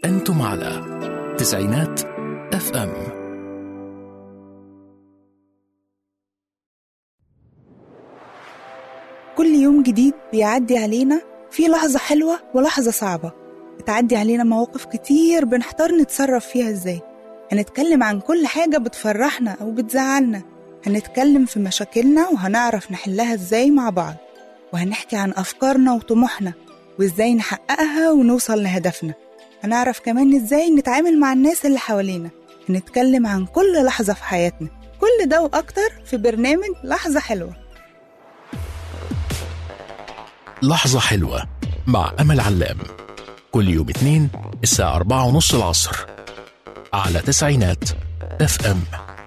أنتم على تسعينات اف ام كل يوم جديد بيعدي علينا في لحظة حلوة ولحظة صعبة بتعدي علينا مواقف كتير بنحتار نتصرف فيها ازاي هنتكلم عن كل حاجة بتفرحنا أو بتزعلنا هنتكلم في مشاكلنا وهنعرف نحلها ازاي مع بعض وهنحكي عن أفكارنا وطموحنا وازاي نحققها ونوصل لهدفنا هنعرف كمان ازاي نتعامل مع الناس اللي حوالينا هنتكلم عن كل لحظة في حياتنا كل ده وأكتر في برنامج لحظة حلوة لحظة حلوة مع أمل علام كل يوم اثنين الساعة أربعة ونص العصر على تسعينات اف ام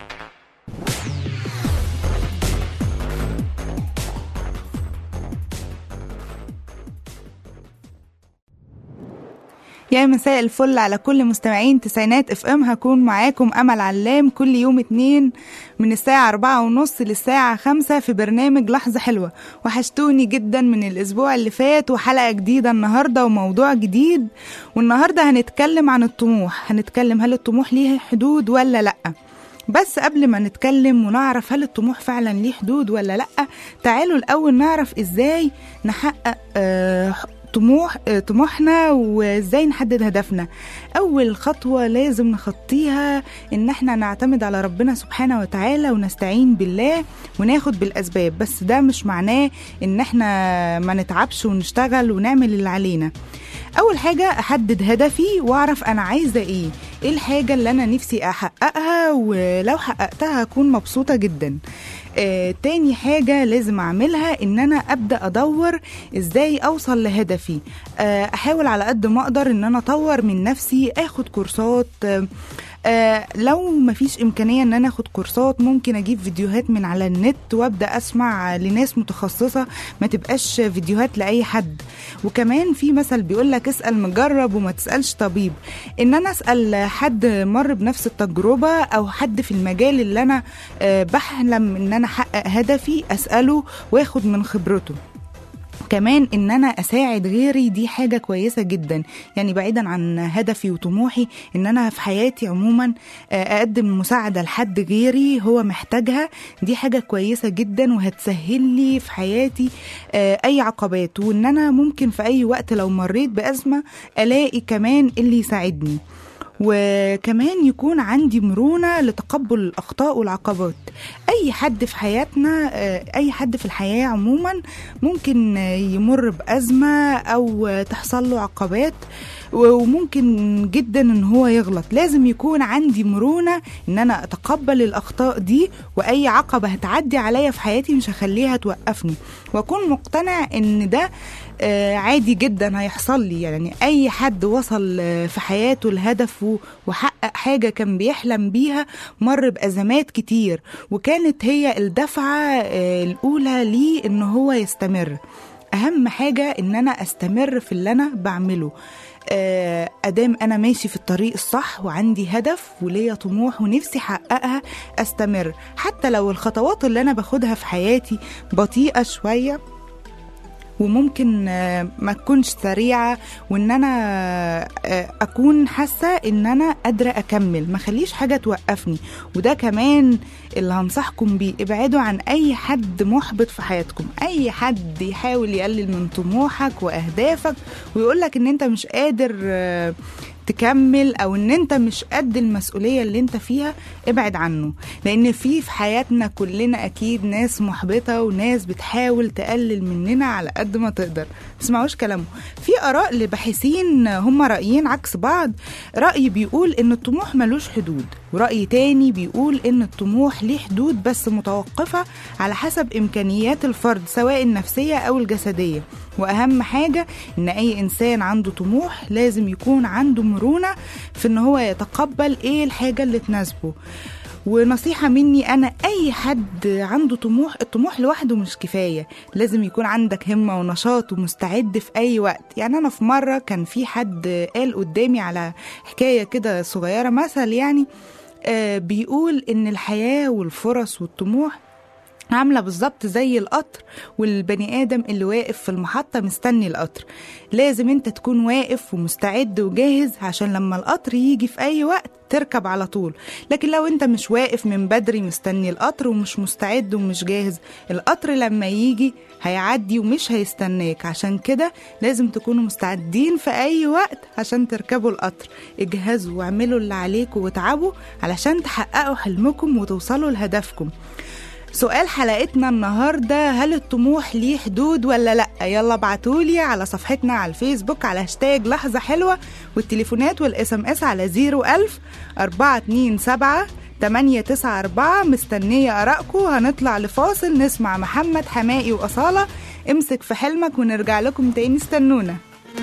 يا مساء الفل على كل مستمعين تسعينات اف ام هكون معاكم امل علام كل يوم اتنين من الساعة أربعة ونص للساعة خمسة في برنامج لحظة حلوة وحشتوني جدا من الأسبوع اللي فات وحلقة جديدة النهاردة وموضوع جديد والنهاردة هنتكلم عن الطموح هنتكلم هل الطموح ليه حدود ولا لأ بس قبل ما نتكلم ونعرف هل الطموح فعلا ليه حدود ولا لأ تعالوا الأول نعرف إزاي نحقق آه طموح طموحنا وازاي نحدد هدفنا اول خطوه لازم نخطيها ان احنا نعتمد على ربنا سبحانه وتعالى ونستعين بالله وناخد بالاسباب بس ده مش معناه ان احنا ما نتعبش ونشتغل ونعمل اللي علينا اول حاجه احدد هدفي واعرف انا عايزه ايه ايه الحاجه اللي انا نفسي احققها ولو حققتها هكون مبسوطه جدا آه، تاني حاجة لازم أعملها إن أنا أبدأ أدور إزاي أوصل لهدفي آه، أحاول على قد ما أقدر إن أنا أطور من نفسي أخد كورسات آه، آه لو مفيش إمكانية إن أنا أخد كورسات ممكن أجيب فيديوهات من على النت وأبدأ أسمع لناس متخصصة ما تبقاش فيديوهات لأي حد وكمان في مثل بيقولك اسأل مجرب وما تسألش طبيب إن أنا أسأل حد مر بنفس التجربة أو حد في المجال اللي أنا آه بحلم إن أنا أحقق هدفي أسأله وآخد من خبرته كمان ان انا اساعد غيري دي حاجه كويسه جدا يعني بعيدا عن هدفي وطموحي ان انا في حياتي عموما اقدم مساعده لحد غيري هو محتاجها دي حاجه كويسه جدا وهتسهل لي في حياتي اي عقبات وان انا ممكن في اي وقت لو مريت بازمه الاقي كمان اللي يساعدني وكمان يكون عندي مرونة لتقبل الأخطاء والعقبات أي حد في حياتنا أي حد في الحياة عموما ممكن يمر بأزمة أو تحصل له عقبات وممكن جدا ان هو يغلط لازم يكون عندي مرونه ان انا اتقبل الاخطاء دي واي عقبه هتعدي عليا في حياتي مش هخليها توقفني واكون مقتنع ان ده آه عادي جدا هيحصل لي يعني اي حد وصل في حياته لهدفه وحقق حاجه كان بيحلم بيها مر بازمات كتير وكانت هي الدفعه آه الاولى ليه ان هو يستمر اهم حاجه ان انا استمر في اللي انا بعمله ادام انا ماشي في الطريق الصح وعندي هدف وليا طموح ونفسي احققها استمر حتى لو الخطوات اللي انا باخدها في حياتي بطيئه شويه وممكن ما تكونش سريعة وان انا اكون حاسة ان انا قادرة اكمل ما خليش حاجة توقفني وده كمان اللي هنصحكم بيه ابعدوا عن اي حد محبط في حياتكم اي حد يحاول يقلل من طموحك واهدافك ويقولك ان انت مش قادر تكمل او ان انت مش قد المسؤوليه اللي انت فيها ابعد عنه لان في في حياتنا كلنا اكيد ناس محبطه وناس بتحاول تقلل مننا على قد ما تقدر تسمعوش كلامه في اراء لباحثين هم رايين عكس بعض راي بيقول ان الطموح ملوش حدود ورأي تاني بيقول إن الطموح ليه حدود بس متوقفة على حسب إمكانيات الفرد سواء النفسية أو الجسدية وأهم حاجة إن أي إنسان عنده طموح لازم يكون عنده مرونة في إن هو يتقبل إيه الحاجة اللي تناسبه ونصيحة مني أنا أي حد عنده طموح الطموح لوحده مش كفاية لازم يكون عندك همة ونشاط ومستعد في أي وقت يعني أنا في مرة كان في حد قال قدامي على حكاية كده صغيرة مثل يعني آه بيقول إن الحياة والفرص والطموح عاملة بالظبط زي القطر والبني آدم اللي واقف في المحطة مستني القطر لازم انت تكون واقف ومستعد وجاهز عشان لما القطر يجي في أي وقت تركب على طول لكن لو انت مش واقف من بدري مستني القطر ومش مستعد ومش جاهز القطر لما يجي هيعدي ومش هيستناك عشان كده لازم تكونوا مستعدين في أي وقت عشان تركبوا القطر اجهزوا واعملوا اللي عليكم وتعبوا علشان تحققوا حلمكم وتوصلوا لهدفكم سؤال حلقتنا النهاردة هل الطموح ليه حدود ولا لأ يلا ابعتولي على صفحتنا على الفيسبوك على هاشتاج لحظة حلوة والتليفونات والاس ام اس على 01000 427 894 مستنية آرائكم هنطلع لفاصل نسمع محمد حمائي وأصالة امسك في حلمك ونرجع لكم تاني استنونا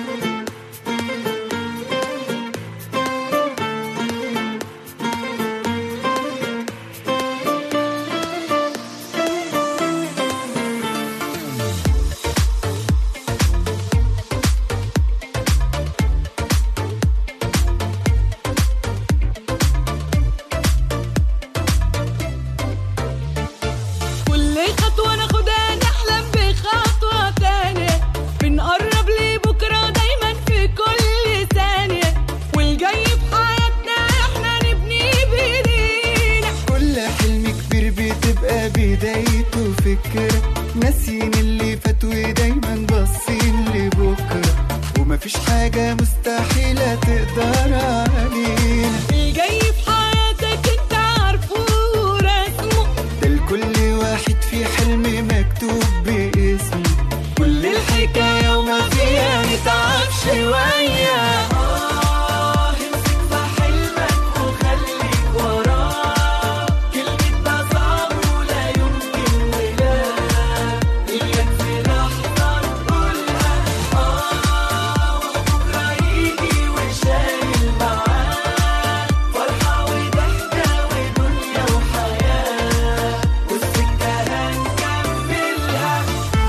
كل خطوة ناخدها نحلم بخطوة تانية بنقرب لبكرة دايما في كل ثانية والجاي في حياتنا احنا نبني بايدينا كل حلم كبير بتبقى بدايته فكرة ناسيين اللي فات ودايما باصين لبكرة ومفيش حاجة مستحيلة تقدر علينا الجاي في حياتك انت عارفه ورسمه ده لكل واحد في حلم مكتوب باسمه كل الحكاية وما فيها نتعب شوية آه امسك في حلمك وخليك وراه كلمة ده صعب ولا يمكن ولا إياك في لحظة نقولها آه وبكرة يجي وشايل معاه فرحة وضحكة ودنيا وحياة والسكة هنكملها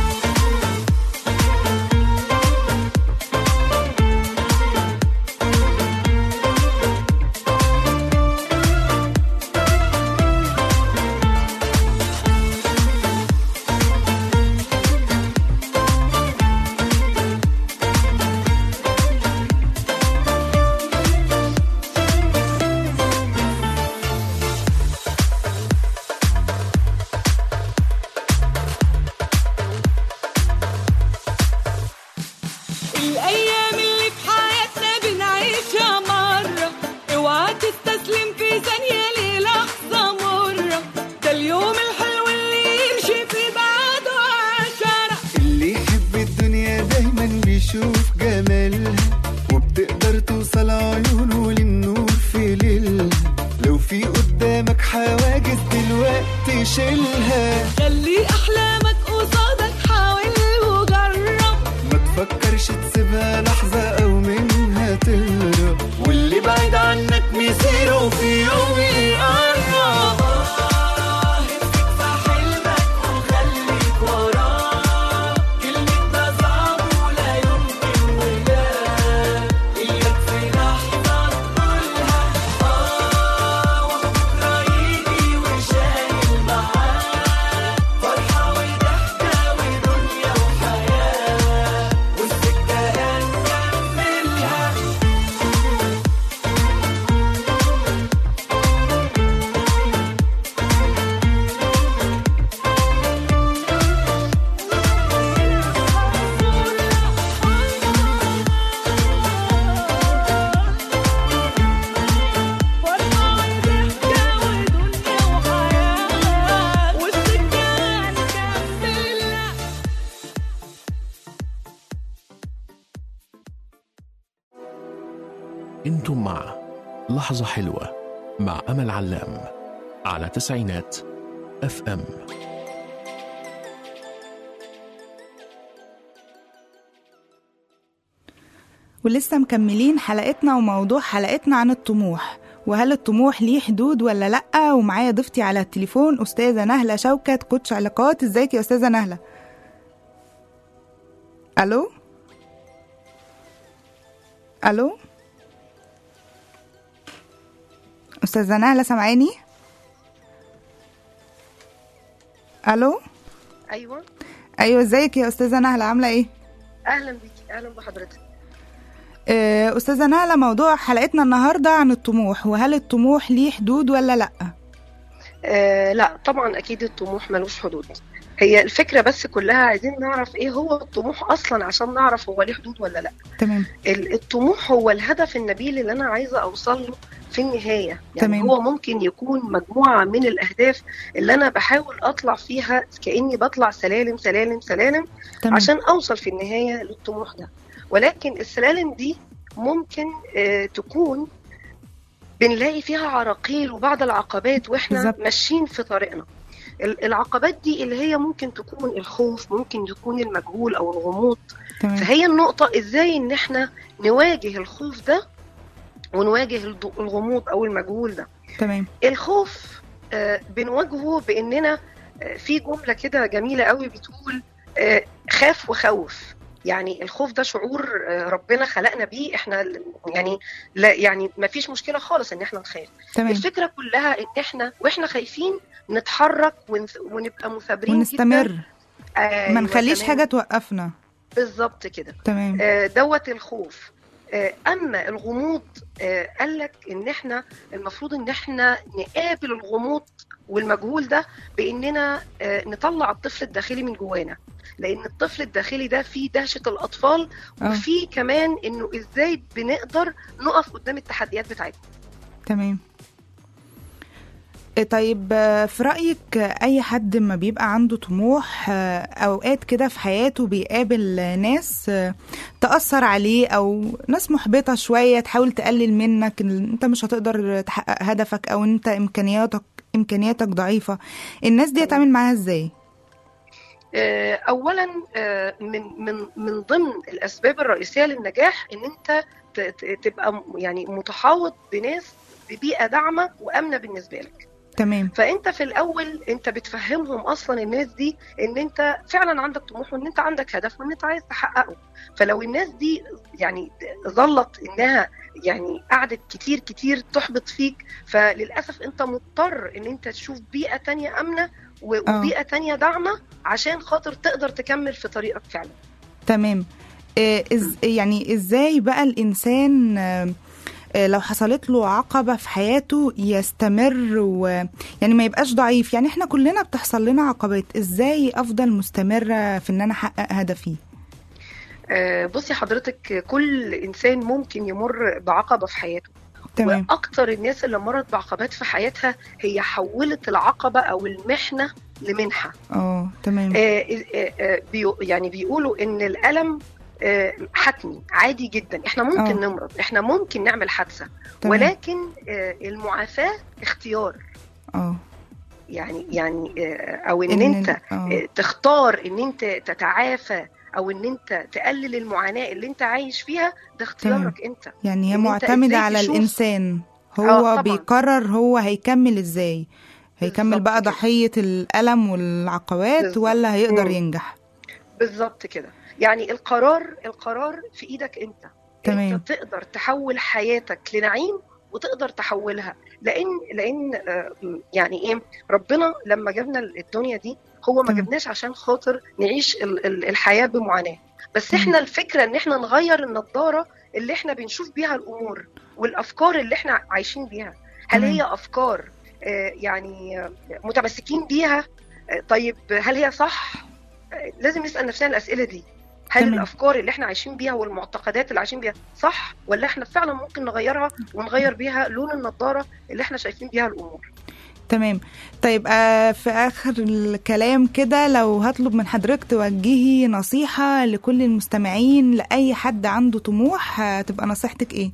الأيام اللي في حياتنا بنعيشها مرة اوعى تستسلم في ثانية للحظة مرة ده اليوم الحلو اللي يمشي في بعده عشرة اللي يحب الدنيا دايما بيشوف جمالها وبتقدر توصل عيونه للنور في ليلها لو في قدامك حواجز دلوقتي شيلها خلي أحلامك قصادك حاول وجرب ما تفكرش تسيبها لحظة أو منها تهرب واللي بعيد عنك مصيره في يوم يقرب آه، امسك في حلمك وخليك وراه كلمة ده صعب ولا يمكن ولا إياك في لحظة تقولها آه وبكرة يجي وشايل معاه فرحة وضحكة ودنيا وحياة والسكة هنكملها فرحة وضحكة ودنيا وحياة والسكة هنكملها انتم مع لحظة حلوة مع أمل علام على تسعينات اف ام ولسه مكملين حلقتنا وموضوع حلقتنا عن الطموح وهل الطموح ليه حدود ولا لأ ومعايا ضيفتي على التليفون أستاذة نهلة شوكت كوتش علاقات ازيك يا أستاذة نهلة ألو ألو أستاذة نهلة سامعاني الو ايوه ايوه ازيك يا استاذه نهله عامله ايه اهلا بيكي اهلا بحضرتك آه، استاذه نهله موضوع حلقتنا النهارده عن الطموح وهل الطموح ليه حدود ولا لا آه لا طبعا اكيد الطموح ملوش حدود هي الفكره بس كلها عايزين نعرف ايه هو الطموح اصلا عشان نعرف هو ليه حدود ولا لا تمام ال- الطموح هو الهدف النبيل اللي انا عايزه اوصل له في النهايه يعني تمام. هو ممكن يكون مجموعه من الاهداف اللي انا بحاول اطلع فيها كاني بطلع سلالم سلالم سلالم تمام عشان اوصل في النهايه للطموح ده ولكن السلالم دي ممكن آه، تكون بنلاقي فيها عراقيل وبعض العقبات واحنا بالظبط. ماشيين في طريقنا ال- العقبات دي اللي هي ممكن تكون الخوف ممكن تكون المجهول او الغموض تمام فهي النقطة ازاي ان احنا نواجه الخوف ده ونواجه الض- الغموض او المجهول ده تمام الخوف آه، بنواجهه باننا آه، في جمله كده جميله قوي بتقول آه، خاف وخوف يعني الخوف ده شعور آه، ربنا خلقنا بيه احنا ل- يعني لا يعني ما فيش مشكله خالص ان احنا نخاف تمام الفكره كلها ان احنا واحنا خايفين نتحرك ونث- ونبقى مثابرين ونستمر جدا آه، ما نخليش تمام. حاجه توقفنا بالظبط كده تمام آه، دوت الخوف آه، اما الغموض آه، قال لك ان احنا المفروض ان احنا نقابل الغموض والمجهول ده باننا آه، نطلع الطفل الداخلي من جوانا لان الطفل الداخلي ده فيه دهشه الاطفال اه وفيه كمان انه ازاي بنقدر نقف قدام التحديات بتاعتنا تمام إيه طيب آه، في رأيك آه، أي حد ما بيبقى عنده طموح آه، أوقات كده في حياته بيقابل آه، ناس آه، تأثر عليه أو ناس محبطة شوية تحاول تقلل منك إن أنت مش هتقدر تحقق هدفك أو أنت إمكانياتك إمكانياتك ضعيفة الناس دي هتعمل معاها إزاي؟ آه، اولا آه، من من من ضمن الاسباب الرئيسيه للنجاح ان انت ت- ت- تبقى م- يعني متحوط بناس ببيئه داعمه وامنه بالنسبه لك تمام فانت في الاول انت بتفهمهم اصلا الناس دي ان انت فعلا عندك طموح وان انت عندك هدف وان انت عايز تحققه فلو الناس دي يعني ظلت انها يعني قعدت كتير كتير تحبط فيك فللاسف انت مضطر ان انت تشوف بيئه تانية امنه و- آه. وبيئه تانية داعمه عشان خاطر تقدر تكمل في طريقك فعلا تمام آه، إز يعني ازاي بقى الانسان آه، آه، لو حصلت له عقبة في حياته يستمر و يعني ما يبقاش ضعيف يعني احنا كلنا بتحصل لنا عقبات ازاي افضل مستمرة في ان انا احقق هدفي آه، بصي حضرتك كل انسان ممكن يمر بعقبه في حياته تمام واكتر الناس اللي مرت بعقبات في حياتها هي حولت العقبه او المحنه لمنحه اه تمام آه، آه، آه، بيو- يعني بيقولوا ان الالم آه، حتمي عادي جدا احنا ممكن آه. نمرض احنا ممكن نعمل حادثه تمام. ولكن آه، المعافاه اختيار اه يعني يعني آه، او ان, إن- انت آه. آه، تختار ان انت تتعافى او ان انت تقلل المعاناه اللي انت عايش فيها ده اختيارك انت يعني هي إن أنت معتمدة إزاي على تشوف- الانسان آه، هو طبعاً. بيقرر هو هيكمل ازاي هيكمل بالظبط بقى كده. ضحية الألم والعقبات بالظبط. ولا هيقدر مم. ينجح بالظبط كده يعني القرار القرار في ايدك انت تمام. انت تقدر تحول حياتك لنعيم وتقدر تحولها لان لان آه، يعني ايه ربنا لما جابنا الدنيا دي هو ما تمام. جابناش عشان خاطر نعيش ال- ال- الحياه بمعاناه بس تمام. احنا الفكره ان احنا نغير النضاره اللي احنا بنشوف بيها الامور والافكار اللي احنا عايشين بيها هل تمام. هي افكار آه، يعني آه، متمسكين بيها آه، طيب هل هي صح آه، لازم نسال نفسنا الاسئله دي هل تمام. الافكار اللي احنا عايشين بيها والمعتقدات اللي عايشين بيها صح ولا احنا فعلا ممكن نغيرها ونغير بيها لون النضاره اللي احنا شايفين بيها الامور تمام طيب آه في آخر الكلام كده لو هطلب من حضرتك توجهي نصيحة لكل المستمعين لأي حد عنده طموح هتبقى نصيحتك إيه؟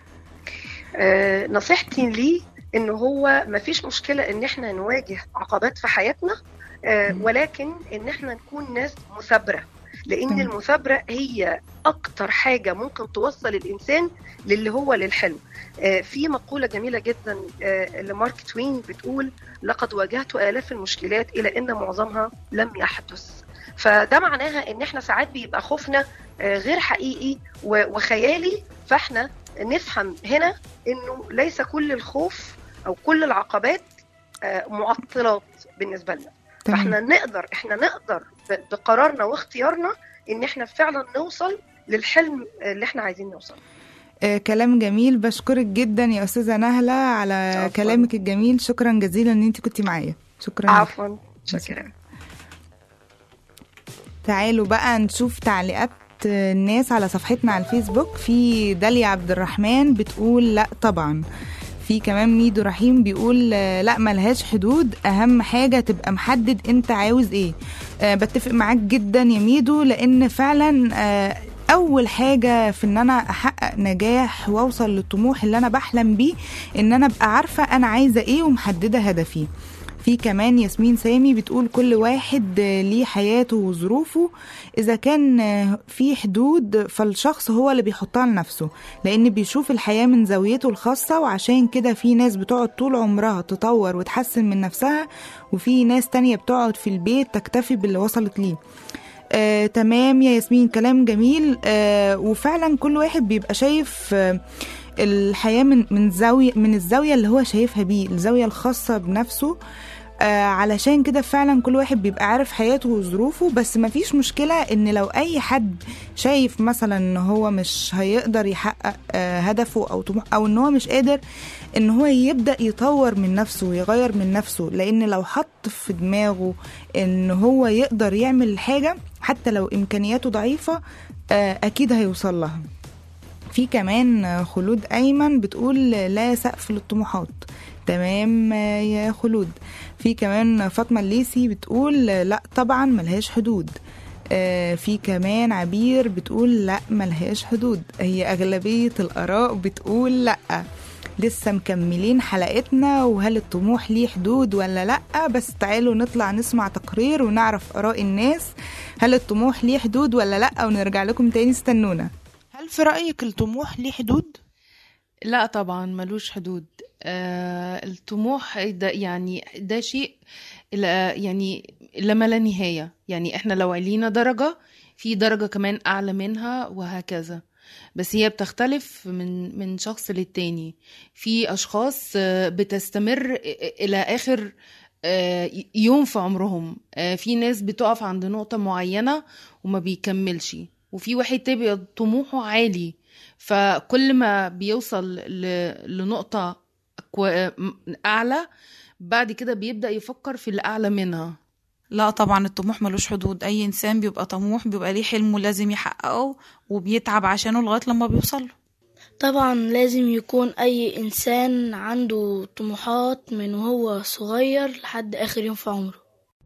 آه، نصيحتي ليه ان هو ما فيش مشكله ان احنا نواجه عقبات في حياتنا آه، مم. ولكن ان احنا نكون ناس مثابره لان تمام. المثابره هي اكتر حاجه ممكن توصل الانسان للي هو للحلم آه، في مقوله جميله جدا آه، لمارك توين بتقول لقد واجهت الاف المشكلات الى ان معظمها لم يحدث فده معناها ان احنا ساعات بيبقى خوفنا آه، غير حقيقي و- وخيالي فاحنا نفهم هنا انه ليس كل الخوف او كل العقبات آه، معطلات بالنسبه لنا تمام. فاحنا نقدر احنا نقدر ب- بقرارنا واختيارنا ان احنا فعلا نوصل للحلم اللي احنا عايزين نوصل آه كلام جميل بشكرك جدا يا استاذه نهله على عفواً. كلامك الجميل شكرا جزيلا ان انت كنتي معايا شكرا لك. عفوا شكرا تعالوا بقى نشوف تعليقات الناس على صفحتنا على الفيسبوك في داليا عبد الرحمن بتقول لا طبعا في كمان ميدو رحيم بيقول آه، لا ملهاش حدود اهم حاجه تبقى محدد انت عاوز ايه أه بتفق معاك جدا يا ميدو لان فعلا آه، اول حاجه في ان انا احقق نجاح واوصل للطموح اللي انا بحلم بيه ان انا ابقى عارفه انا عايزه ايه ومحدده هدفي في كمان ياسمين سامي بتقول كل واحد آه، ليه حياته وظروفه إذا كان آه، في حدود فالشخص هو اللي بيحطها لنفسه لأن بيشوف الحياة من زاويته الخاصة وعشان كده في ناس بتقعد طول عمرها تطور وتحسن من نفسها وفي ناس تانية بتقعد في البيت تكتفي باللي وصلت ليه آه، تمام يا ياسمين كلام جميل آه، وفعلا كل واحد بيبقى شايف آه، الحياة من من زاوية من الزاوية اللي هو شايفها بيه الزاوية الخاصة بنفسه آه علشان كده فعلا كل واحد بيبقى عارف حياته وظروفه بس مفيش مشكلة ان لو اي حد شايف مثلا ان هو مش هيقدر يحقق آه هدفه او طموح او ان هو مش قادر ان هو يبدأ يطور من نفسه ويغير من نفسه لان لو حط في دماغه ان هو يقدر يعمل حاجة حتى لو امكانياته ضعيفة آه اكيد هيوصل لها في كمان خلود أيمن بتقول لا سقف للطموحات تمام يا خلود في كمان فاطمة الليسي بتقول لا طبعا ملهاش حدود آه، في كمان عبير بتقول لا ملهاش حدود هي أغلبية الآراء بتقول لا لسه مكملين حلقتنا وهل الطموح ليه حدود ولا لا بس تعالوا نطلع نسمع تقرير ونعرف آراء الناس هل الطموح ليه حدود ولا لا ونرجع لكم تاني استنونا هل في رأيك الطموح ليه حدود؟ لا طبعا ملوش حدود آه الطموح ده يعني ده شيء لا يعني لما لا نهاية يعني احنا لو علينا درجة في درجة كمان أعلى منها وهكذا بس هي بتختلف من من شخص للتاني في أشخاص آه، بتستمر إلى آخر آه، يوم في عمرهم آه، في ناس بتقف عند نقطة معينة وما بيكملش وفي واحد تاني طموحه عالي فكل ما بيوصل ل- لنقطة كو- أعلى بعد كده بيبدأ يفكر في الأعلى منها لا طبعا الطموح ملوش حدود اي انسان بيبقى طموح بيبقى ليه حلمه لازم يحققه وبيتعب عشانه لغايه لما بيوصل له طبعا لازم يكون أي إنسان عنده طموحات من وهو صغير لحد آخر يوم في عمره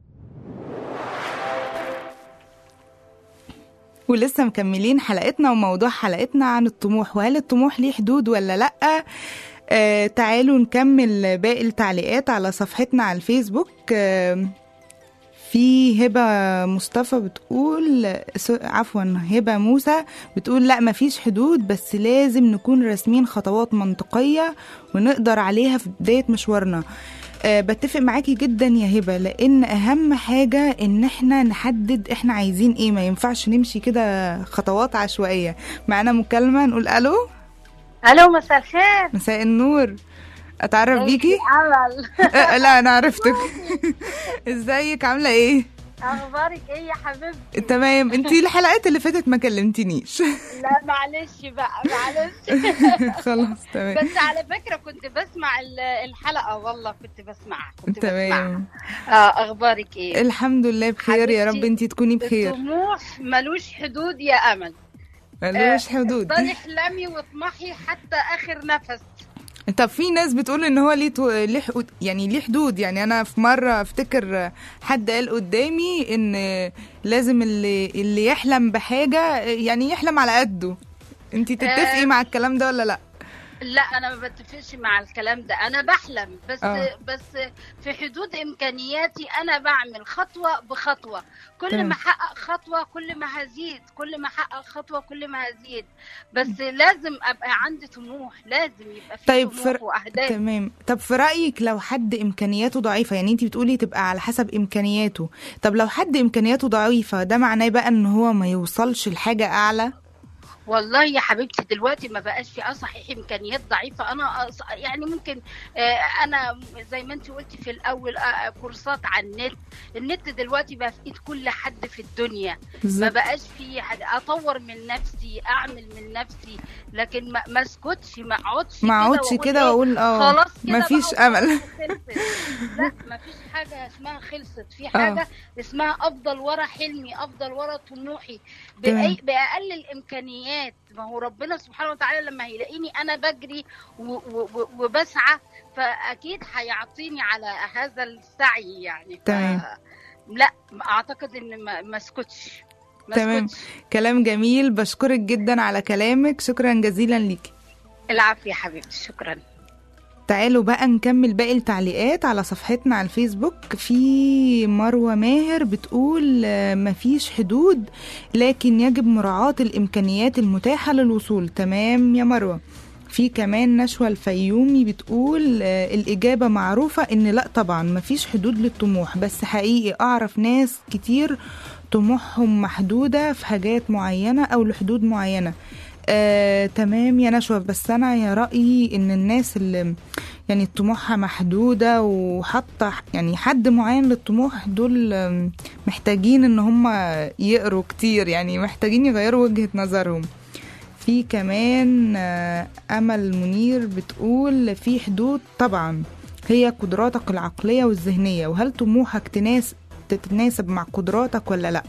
ولسه مكملين حلقتنا وموضوع حلقتنا عن الطموح وهل الطموح ليه حدود ولا لأ آه تعالوا نكمل باقي التعليقات على صفحتنا على الفيسبوك آه في هبة مصطفى بتقول س- عفوا هبة موسى بتقول لا مفيش حدود بس لازم نكون راسمين خطوات منطقية ونقدر عليها في بداية مشوارنا أه بتفق معاكي جدا يا هبة لأن أهم حاجة إن احنا نحدد احنا عايزين ايه ما ينفعش نمشي كده خطوات عشوائية معانا مكالمة نقول ألو الو مساء الخير مساء النور أتعرف بيكي عمل أه لا أنا عرفتك ازيك عاملة ايه اخبارك ايه يا حبيبتي تمام انتي الحلقات اللي فاتت ما كلمتنيش لا معلش بقى معلش خلاص تمام بس على فكره كنت بسمع ال- الحلقه والله كنت بسمعها كنت بسمعها تمام اه اخبارك ايه الحمد لله بخير يا رب حبيبتي، انتي تكوني بخير الطموح ملوش حدود يا امل ملوش آه، حدود افضلي احلمي واطمحي حتى اخر نفس طب في ناس بتقول ان هو ليه تو... ليه حدود يعني ليه حدود يعني انا في مره افتكر حد قال قدامي ان لازم اللي اللي يحلم بحاجه يعني يحلم على قده انتي تتفقي آه. مع الكلام ده ولا لا لا انا ما بتفقش مع الكلام ده انا بحلم بس آه. بس في حدود امكانياتي انا بعمل خطوه بخطوه كل تمام. ما احقق خطوه كل ما هزيد كل ما احقق خطوه كل ما هزيد بس لازم ابقى عندي طموح لازم يبقى في طيب طموح فر... واهداف تمام طب في رايك لو حد امكانياته ضعيفه يعني انتي بتقولي تبقى على حسب امكانياته طب لو حد امكانياته ضعيفه ده معناه بقى ان هو ما يوصلش لحاجه اعلى والله يا حبيبتي دلوقتي ما بقاش في اه صحيح امكانيات ضعيفه انا أص- يعني ممكن آه، انا زي ما انت قلتي في الاول آه، كورسات على النت النت دلوقتي بقى في ايد كل حد في الدنيا ما بالظبط بقاش في حد اطور من نفسي اعمل من نفسي لكن ما ما اسكتش ما اقعدش ما اقعدش كده واقول اه خلاص كده مفيش بقى امل خلصت. لا مفيش حاجه اسمها خلصت في حاجه اسمها افضل ورا حلمي افضل ورا طموحي تمام. بأي باقل الامكانيات ما هو ربنا سبحانه وتعالى لما هيلاقيني انا بجري و- و- و- وبسعى فاكيد هيعطيني على هذا السعي يعني ف- تمام. لا اعتقد ان ما ما اسكتش ما تمام. اسكتش كلام جميل بشكرك جدا على كلامك شكرا جزيلا ليكي العافيه يا حبيبتي شكرا تعالوا بقى نكمل باقي التعليقات على صفحتنا على الفيسبوك في مروة ماهر بتقول آه، مفيش حدود لكن يجب مراعاة الإمكانيات المتاحة للوصول تمام يا مروة في كمان نشوى الفيومي بتقول آه، الإجابة معروفة إن لأ طبعا مفيش حدود للطموح بس حقيقي أعرف ناس كتير طموحهم محدودة في حاجات معينة أو لحدود معينة آه، تمام يا نشوى بس انا يا رايي ان الناس اللي يعني طموحها محدوده وحاطه يعني حد معين للطموح دول آم، محتاجين ان هم يقروا كتير يعني محتاجين يغيروا وجهه نظرهم في كمان آه، امل منير بتقول في حدود طبعا هي قدراتك العقليه والذهنيه وهل طموحك تناس تتناسب مع قدراتك ولا لا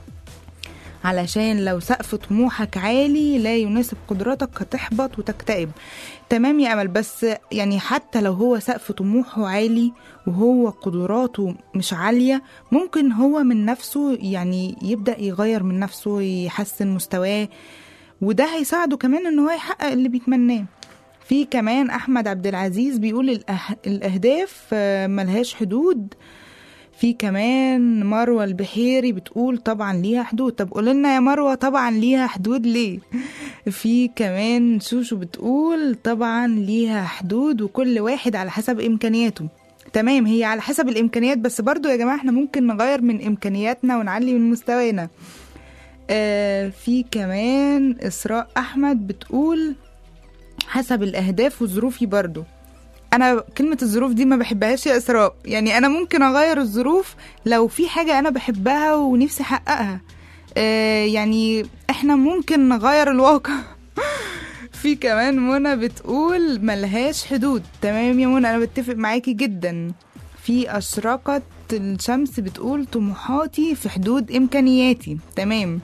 علشان لو سقف طموحك عالي لا يناسب قدراتك هتحبط وتكتئب تمام يا امل بس يعني حتى لو هو سقف طموحه عالي وهو قدراته مش عاليه ممكن هو من نفسه يعني يبدا يغير من نفسه يحسن مستواه وده هيساعده كمان ان هو يحقق اللي بيتمناه في كمان احمد عبد العزيز بيقول الأه... الاهداف آه، ملهاش حدود في كمان مروة البحيري بتقول طبعا ليها حدود طب قول لنا يا مروة طبعا ليها حدود ليه في كمان شوشو بتقول طبعا ليها حدود وكل واحد على حسب امكانياته تمام هي على حسب الامكانيات بس برضو يا جماعة احنا ممكن نغير من امكانياتنا ونعلي من مستوانا آه في كمان اسراء احمد بتقول حسب الاهداف وظروفي برضو انا كلمة الظروف دي ما بحبهاش يا اسراء يعني انا ممكن اغير الظروف لو في حاجة انا بحبها ونفسي احققها آه يعني احنا ممكن نغير الواقع في كمان منى بتقول ملهاش حدود تمام يا منى انا بتفق معاكي جدا في اشرقت الشمس بتقول طموحاتي في حدود امكانياتي تمام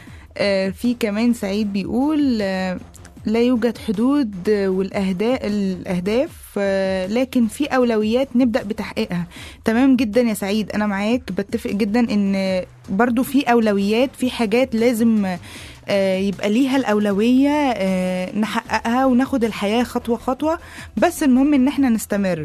آه في كمان سعيد بيقول آه لا يوجد حدود والأهداف الأهداف آه، لكن في أولويات نبدأ بتحقيقها تمام جدا يا سعيد أنا معاك بتفق جدا إن برضو في أولويات في حاجات لازم آه، يبقى ليها الأولوية آه، نحققها وناخد الحياة خطوة خطوة بس المهم إن احنا نستمر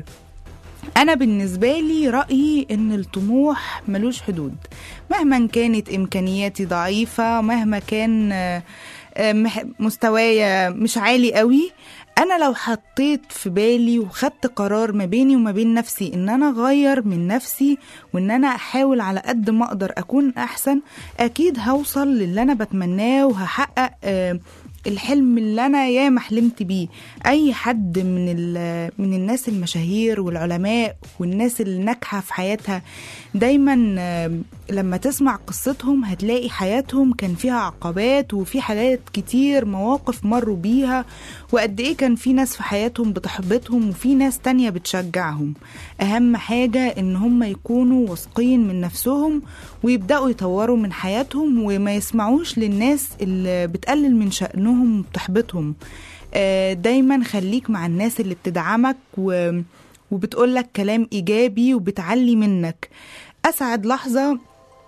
أنا بالنسبة لي رأيي إن الطموح ملوش حدود مهما كانت إمكانياتي ضعيفة مهما كان آه، آه، مح- مستوايا مش عالي قوي انا لو حطيت في بالي وخدت قرار ما بيني وما بين نفسي ان انا اغير من نفسي وان انا احاول على قد ما اقدر اكون احسن اكيد هوصل للي انا بتمناه وهحقق آه، الحلم اللي انا ياما حلمت بيه اي حد من ال- من الناس المشاهير والعلماء والناس الناجحه في حياتها دايما آه، لما تسمع قصتهم هتلاقي حياتهم كان فيها عقبات وفي حاجات كتير مواقف مروا بيها وقد ايه كان في ناس في حياتهم بتحبطهم وفي ناس تانية بتشجعهم اهم حاجة ان هم يكونوا واثقين من نفسهم ويبدأوا يطوروا من حياتهم وما يسمعوش للناس اللي بتقلل من شأنهم وبتحبطهم آه، دايما خليك مع الناس اللي بتدعمك و... وبتقولك كلام إيجابي وبتعلي منك أسعد لحظة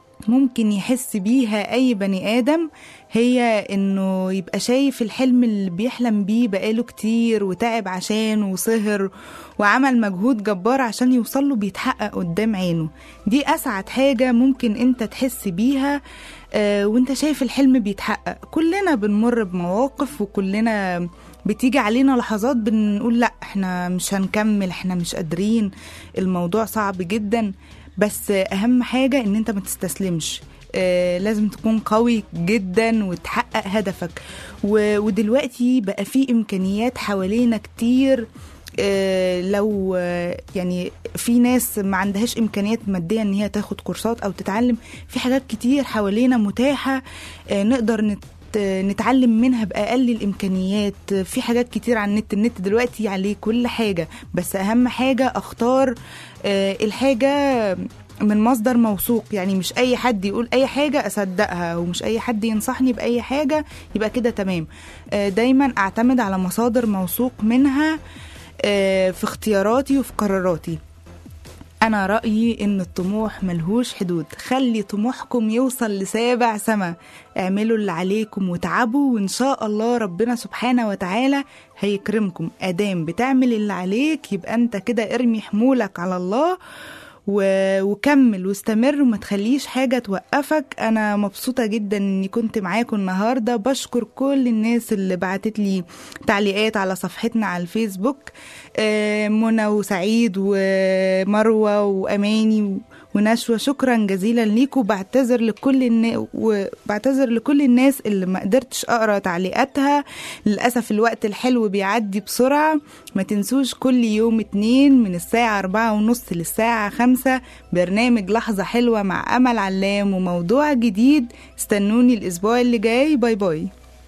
ممكن يحس بيها أي بني آدم هي إنه يبقى شايف الحلم اللي بيحلم بيه بقاله كتير وتعب عشانه وسهر وعمل مجهود جبار عشان يوصله بيتحقق قدام عينه دي أسعد حاجة ممكن أنت تحس بيها آه، وانت شايف الحلم بيتحقق كلنا بنمر بمواقف وكلنا بتيجي علينا لحظات بنقول لا احنا مش هنكمل احنا مش قادرين الموضوع صعب جدا بس اهم حاجة ان انت ما تستسلمش آه، لازم تكون قوي جدا وتحقق هدفك و- ودلوقتي بقى في امكانيات حوالينا كتير آه، لو آه، يعني في ناس ما عندهاش امكانيات ماديه ان هي تاخد كورسات او تتعلم في حاجات كتير حوالينا متاحه آه، نقدر نت نتعلم منها بأقل الإمكانيات في حاجات كتير على النت النت دلوقتي عليه كل حاجة بس أهم حاجة أختار آه، الحاجة من مصدر موثوق يعني مش أي حد يقول أي حاجة أصدقها ومش أي حد ينصحني بأي حاجة يبقى كده تمام آه، دايما أعتمد على مصادر موثوق منها آه، في اختياراتي وفي قراراتي أنا رأيي إن الطموح ملهوش حدود خلي طموحكم يوصل لسابع سما اعملوا اللي عليكم وتعبوا وإن شاء الله ربنا سبحانه وتعالى هيكرمكم أدام بتعمل اللي عليك يبقى أنت كده ارمي حمولك على الله و... وكمل واستمر وما تخليش حاجة توقفك أنا مبسوطة جدا إني كنت معاكم النهاردة بشكر كل الناس اللي بعتت لي تعليقات على صفحتنا على الفيسبوك آه، منى وسعيد ومروة وأماني و... ونشوة شكرا جزيلا ليكم بعتذر لكل النا... وبعتذر لكل الناس اللي ما قدرتش اقرا تعليقاتها للاسف الوقت الحلو بيعدي بسرعه ما تنسوش كل يوم اتنين من الساعه أربعة ونص للساعه خمسة برنامج لحظه حلوه مع امل علام وموضوع جديد استنوني الاسبوع اللي جاي باي باي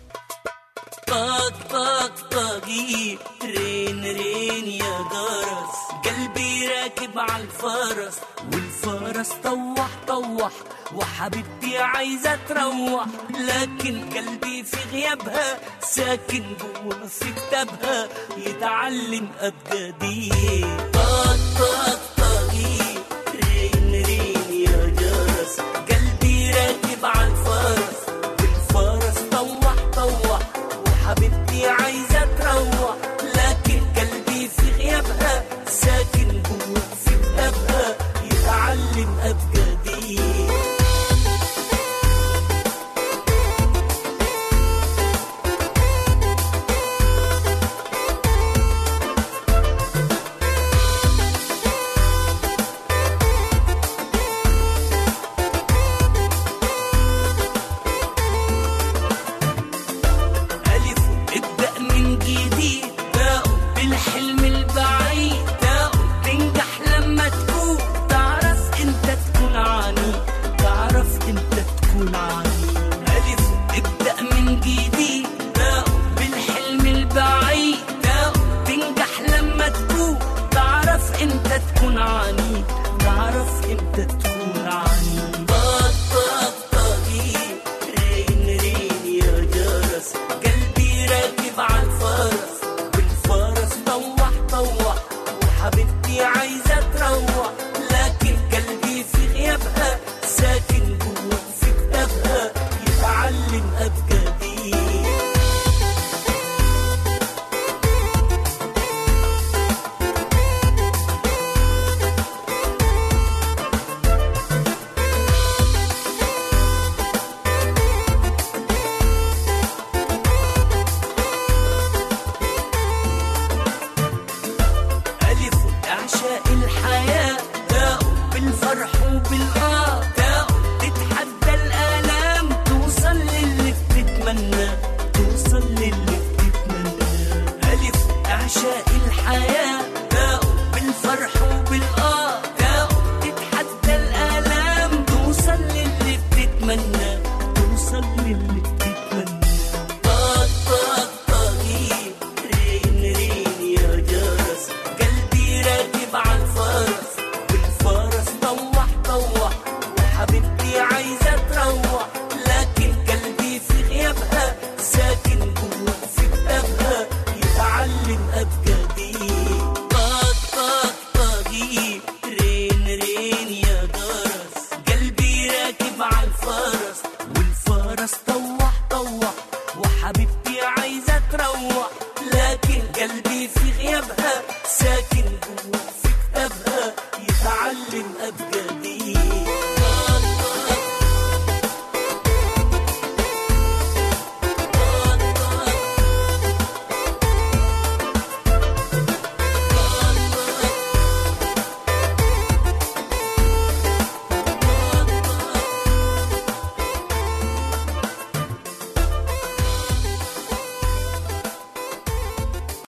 طق طق طقي رين رين يا جرس قلبي راكب على الفرس والفرس طوح طوح وحبيبتي عايزة تروح لكن قلبي في غيابها ساكن جوا في كتابها يتعلم أبجدي طق طق طقي رين رين يا جرس قلبي راكب على الفرس والفرس طوح طوح وحبيبتي عايزة تروح لكن قلبي في غيابها ساكن جوا في كتابها يتعلم أبجدي ألف ابدأ من جديد تاء بالحلم البعيد تاء تنجح لما تكون تعرف انت تكون عني تعرف انت تكون عني ألف ابدأ من جديد تاء بالحلم البعيد تاء تنجح لما تكون تعرف انت تكون عني تعرف انت تكون عني طق طق طقي رين رين يا جرس قلبي راكب على الفرس والفرس طوح طوح وحبيبتي عايزة تروح لكن قلبي في غيابها ساكن جوا في كتابها يتعلم أبجدي ألف أعشاء الحياة تاء بالفرح وبالآه تاء تتحدى الآلام توصل للي بتتمنى توصل للي بتتمنى ألف أعشاء الحياة تاء بالفرح وبالآه تاء تتحدى الآلام توصل للي بتتمنى توصل للي بتتمنى طق طق طقي رين رين يا جرس قلبي راكب على الفرس والفرس طوح طوح وحبيبتي عايزة تروح لكن قلبي في غيابها ساكن جوا في كتابها يتعلم أبجد